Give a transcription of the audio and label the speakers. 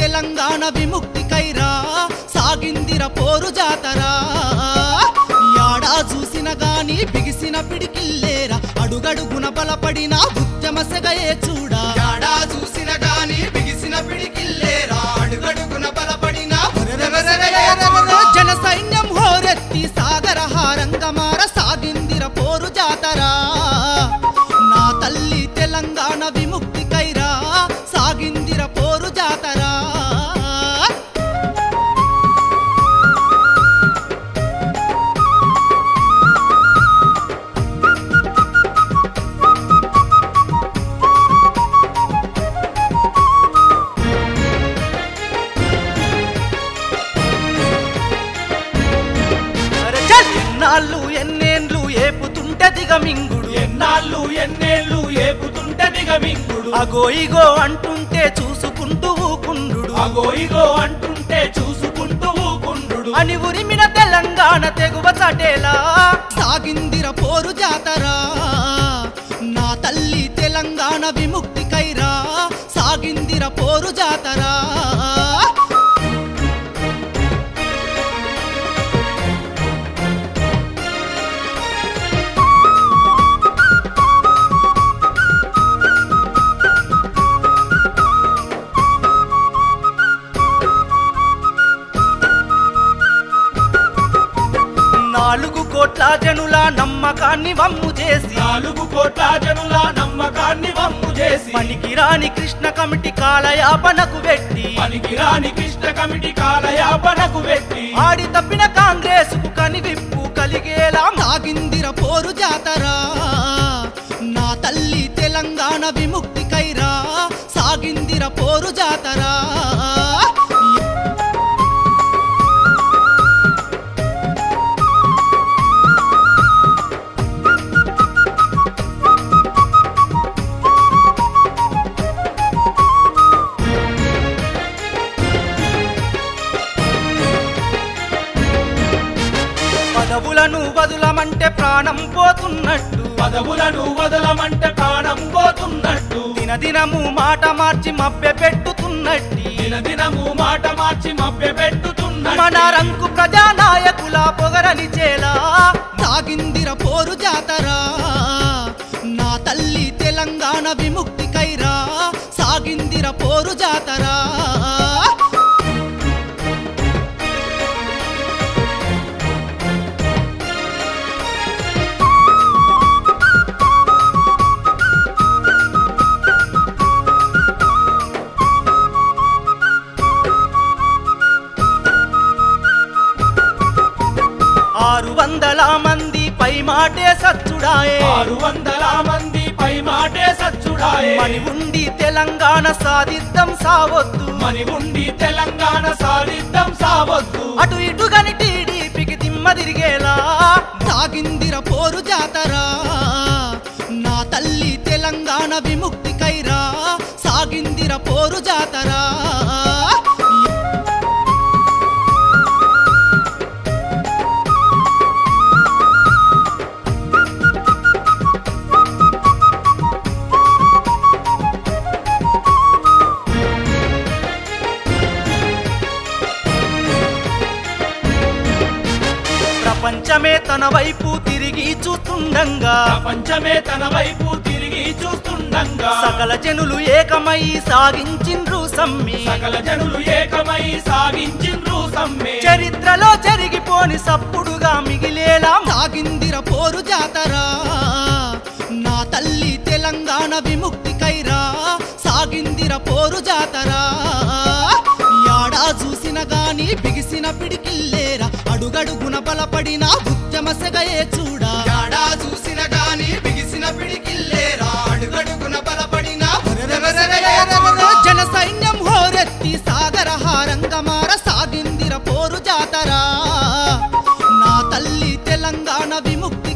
Speaker 1: తెలంగాణ విముక్తికైరా సాగిందిర పోరు జాతరా యాడా చూసిన గాని బిగిసిన పిడికిల్లేరా అడుగడుగున బలపడిన ఉద్యమ సెగయే చూడా యాడా చూసిన గాని బిగిసిన పిడికిల్లేరా అడుగడుగున బలపడిన జన సైన్యం హోరెత్తి సాగర హారంగమార సాగిందిర పోరు జాతరా నా తల్లి తెలంగాణ విముక్తికైరా సాగిందిర పోరు జాతరా అరె చల్! ఎన్నాళ్ళు ఎన్నేండ్లు ఏపుతుంటే దిగమింగుడు
Speaker 2: ఎన్నాళ్ళు ఎన్నేళ్ళు ఏపుతుంటే దిగమింగుడు
Speaker 1: అగో ఇగో అంటుంటే చూసుకుంటూ ఊకుండు
Speaker 2: అగో ఇగో అంటుంటే చూసుకుంటూ ఊకుండు
Speaker 1: అని ఉరిమిన తెలంగాణ తెగువ చటేలా సాగిందిర పోరు జాతరా నా తల్లి తెలంగాణ విముక్తికైరా సాగిందిర పోరు జాతరా నాలుగు కోట్ల జనుల నమ్మకాన్ని వమ్ము చేసి
Speaker 2: నాలుగు కోట్ల జనుల నమ్మకాన్ని వమ్ము చేసి
Speaker 1: పనికిరాని కృష్ణ కమిటీ కాలయాపనకు పెట్టి
Speaker 2: పనికిరాని కృష్ణ కమిటీ కాలయాపనకు పెట్టి
Speaker 1: ఆడి తప్పిన కాంగ్రెస్ కు కనివిప్పు కలిగేలా సాగిందిర పోరు జాతరా నా తల్లి తెలంగాణ విముక్తికైరా సాగిందిర పోరు జాతరా పదవులను వదులమంటే ప్రాణం పోతున్నట్టు
Speaker 2: పదవులను వదలమంటే ప్రాణం పోతున్నట్టు
Speaker 1: దినదినము మాట మార్చి మభ్య పెట్టుతున్నట్టి
Speaker 2: దినదినము మాట మార్చి మభ్య పెట్టుతున్నట్టు
Speaker 1: మన రంకు ప్రజానాయకుల పొగరని చేలా సాగిందిర పోరు జాతరా నా తల్లి తెలంగాణ విముక్తికైరా సాగిందిర పోరు జాతరా ఆరు వందల మంది పై మాటే సచ్చుడాయే
Speaker 2: ఆరు వందల మంది పై మాటే సచ్చుడాయే
Speaker 1: మని ఉండి తెలంగాణ సాధిద్దాం సావొద్దు
Speaker 2: మని ఉండి తెలంగాణ సాధిద్దాం సావద్దు
Speaker 1: అటు ఇటు గని టీడీపీకి దిమ్మ తిరిగేలా సాగిందిర పోరు జాతరా నా తల్లి తెలంగాణ విముక్తికైరా సాగిందిర పోరు జాతరా ప్రపంచమే తన వైపు తిరిగి చూస్తుండగా
Speaker 2: ప్రపంచమే తన వైపు తిరిగి చూస్తుండగా
Speaker 1: సకల జనులు ఏకమై సాగించిండ్రు సమ్మి
Speaker 2: సకల జనులు ఏకమై సాగించిండ్రు సమ్మె
Speaker 1: చరిత్రలో జరిగిపోని సప్పుడుగా మిగిలేలా సాగిందిర పోరు జాతరా నా తల్లి తెలంగాణ విముక్తికైరా సాగిందిర పోరు జాతరా యాడా చూసిన గాని బిగిసిన పిడికిల్లేరా అడుగడుగున బలపడిన ఉద్యమ సెగయే చూడా యాడా చూసిన గాని బిగిసిన పిడికిల్లేరా అడుగడుగున బలపడిన జన సైన్యం హోరెత్తి సాగర హారంగమార సాగిందిర పోరు జాతరా నా తల్లి తెలంగాణ విముక్తి